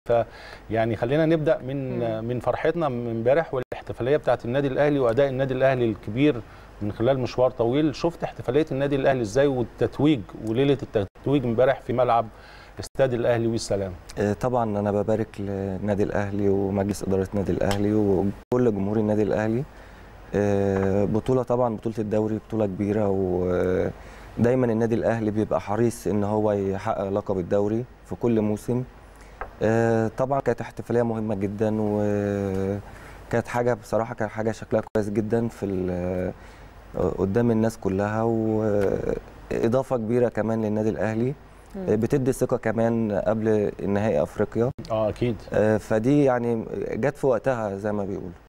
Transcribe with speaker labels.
Speaker 1: فيعني خلينا نبدا من
Speaker 2: مم.
Speaker 1: من فرحتنا من امبارح والاحتفاليه بتاعه النادي الاهلي واداء النادي الاهلي الكبير من خلال مشوار طويل شفت احتفاليه النادي الاهلي ازاي والتتويج وليله التتويج امبارح في ملعب استاد الاهلي والسلام
Speaker 3: آه، طبعا انا ببارك للنادي الاهلي ومجلس اداره النادي الاهلي وكل جمهور النادي الاهلي آه، بطوله طبعا بطوله الدوري بطوله كبيره ودايما النادي الاهلي بيبقى حريص ان هو يحقق لقب الدوري في كل موسم آه، طبعا كانت احتفاليه مهمه جدا وكانت حاجه بصراحه كانت حاجه شكلها كويس جدا في ال- قدام الناس كلها واضافه كبيره كمان للنادي الاهلي
Speaker 2: مم.
Speaker 3: بتدي ثقه كمان قبل نهائي افريقيا
Speaker 1: اه اكيد
Speaker 3: آه، فدي يعني جت في وقتها زي ما بيقولوا